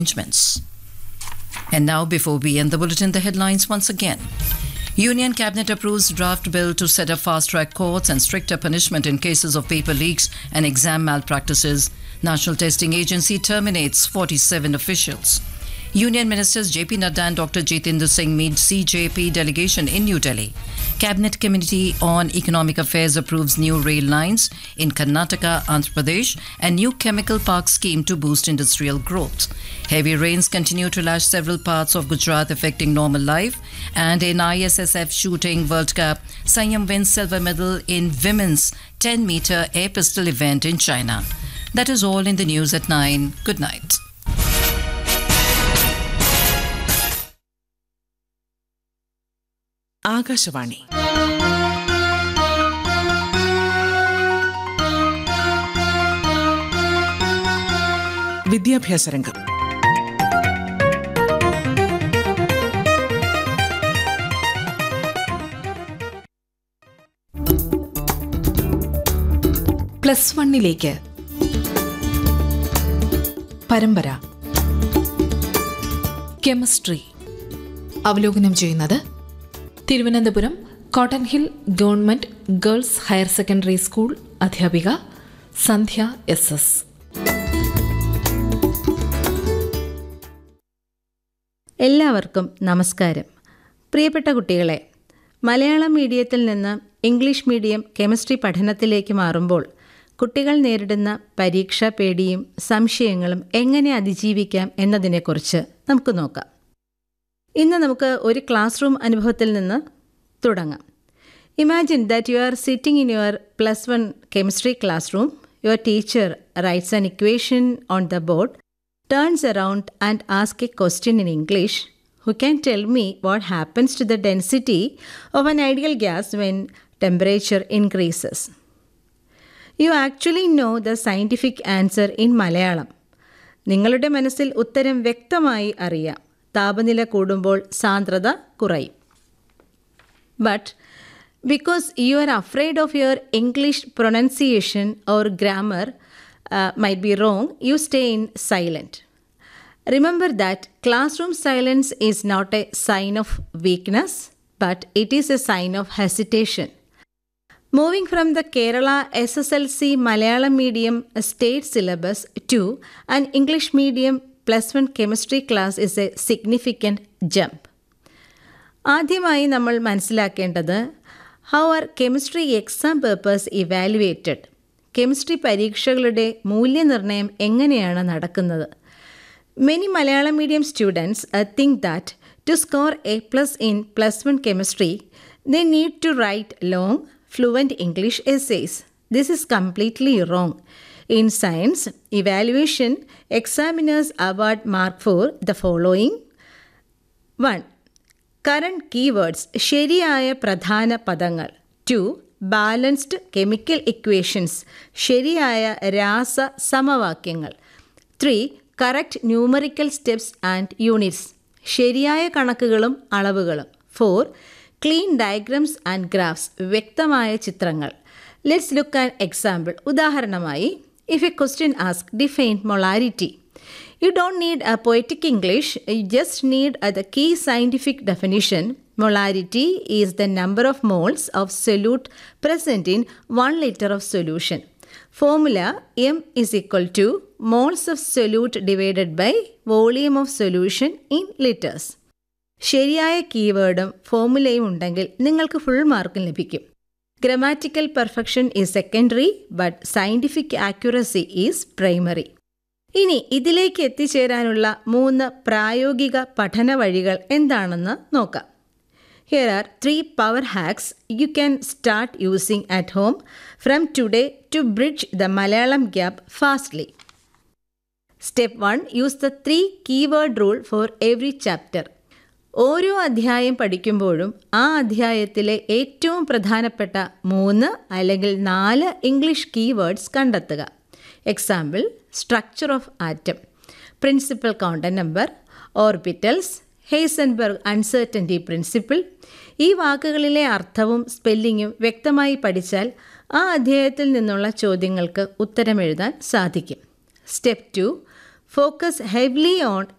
arrangements. And now, before we end the bulletin, the headlines once again. Union Cabinet approves draft bill to set up fast track courts and stricter punishment in cases of paper leaks and exam malpractices. National Testing Agency terminates 47 officials. Union Ministers JP Nadda and Dr. Jitendra Singh meet CJP delegation in New Delhi. Cabinet Committee on Economic Affairs approves new rail lines in Karnataka, Andhra Pradesh, and new chemical park scheme to boost industrial growth. Heavy rains continue to lash several parts of Gujarat, affecting normal life. And in ISSF Shooting World Cup, Sanyam wins silver medal in women's 10 meter air pistol event in China. That is all in the news at 9. Good night. Akashvani വിദ്യാഭ്യാസ രംഗം plus വണ്ണിലേക്ക് പരമ്പര chemistry അവലോകനം ചെയ്യുന്നത് Thiruvananthapuram cotton hill government girls higher secondary school അധ്യാപിക Sandhya S S എല്ലാവർക്കും നമസ്കാരം പ്രിയപ്പെട്ട കുട്ടികളെ മലയാളം മീഡിയത്തിൽ നിന്ന് ഇംഗ്ലീഷ് മീഡിയം കെമിസ്ട്രി പഠനത്തിലേക്ക് മാറുമ്പോൾ കുട്ടികൾ നേരിടുന്ന പരീക്ഷാ പേടിയും സംശയങ്ങളും എങ്ങനെ അതിജീവിക്കാം എന്നതിനെക്കുറിച്ച് നമുക്ക് നോക്കാം ഇന്ന് നമുക്ക് ഒരു ക്ലാസ് റൂം അനുഭവത്തിൽ നിന്ന് തുടങ്ങാം imagine that you are sitting in your plus one chemistry class room your teacher writes an equation on the board turns around and asks a question in English Who can tell me what happens to the density of an ideal gas when temperature increases? You actually know the scientific answer in Malayalam. നിങ്ങളുടെ മനസ്സിൽ ഉത്തരം വ്യക്തമായി അറിയാം താപനില കൂടുമ്പോൾ സാന്ദ്രത കുറയും but because you are afraid of your English pronunciation or grammar uh, might be wrong, you stay in silent. Remember that classroom silence is not a sign of weakness, but it is a sign of hesitation. Moving from the Kerala SSLC Malayalam medium state syllabus to an English medium plus one chemistry class is a significant jump. ആദ്യമായി നമ്മൾ മനസ്സിലാക്കേണ്ടത് how are chemistry exam papers evaluated chemistry പരീക്ഷകളുടെ മൂല്യനിർണ്ണയം എങ്ങനെയാണ് നടക്കുന്നത് many Malayalam medium students think that to score A plus in plus one chemistry they need to write long fluent English essays this is completely wrong in science evaluation examiners award mark for the following one correct keywords ശരിയായ പ്രധാന പദങ്ങൾ to balanced chemical equations ശരിയായ രാസ സമവാക്യങ്ങൾ three correct numerical steps and units ശരിയായ കണക്കുകളും അളവുകളും four clean diagrams and graphs വ്യക്തമായ ചിത്രങ്ങൾ ലെറ്റ്സ് ലുക്ക് ആൻ എക്സാമ്പിൾ ഉദാഹരണമായി if a question ask define molarity You don't need a poetic English, you just need uh, the key scientific definition. Molarity is the number of moles of solute present in 1 liter of solution. Formula M is equal to moles of solute divided by volume of solution in liters. ശരിയായ കീവേഡും ഫോമുലയും ഉണ്ടെങ്കിൽ നിങ്ങൾക്ക് full മാർക്കും ലഭിക്കും grammatical perfection is secondary but scientific accuracy is primary ഇനി ഇതിലേക്ക് എത്തിച്ചേരാനുള്ള മൂന്ന് പ്രായോഗിക പഠന വഴികൾ എന്താണെന്ന് നോക്കാം here are three power hacks you can start using at home from today to bridge the Malayalam gap fastly step one use the three keyword rule for every chapter ഓരോ അധ്യായം പഠിക്കുമ്പോഴും ആ അധ്യായത്തിലെ ഏറ്റവും പ്രധാനപ്പെട്ട മൂന്ന് അല്ലെങ്കിൽ നാല് ഇംഗ്ലീഷ് കീവേഡ്സ് കണ്ടെത്തുക example structure of atom principal quantum number orbitals Heisenberg uncertainty principle ഈ വാക്കുകളിലെ അർത്ഥവും സ്പെല്ലിങ്ങും വ്യക്തമായി പഠിച്ചാൽ ആ അധ്യായത്തിൽ നിന്നുള്ള ചോദ്യങ്ങൾക്ക് ഉത്തരമെഴുതാൻ സാധിക്കും step two focus heavily on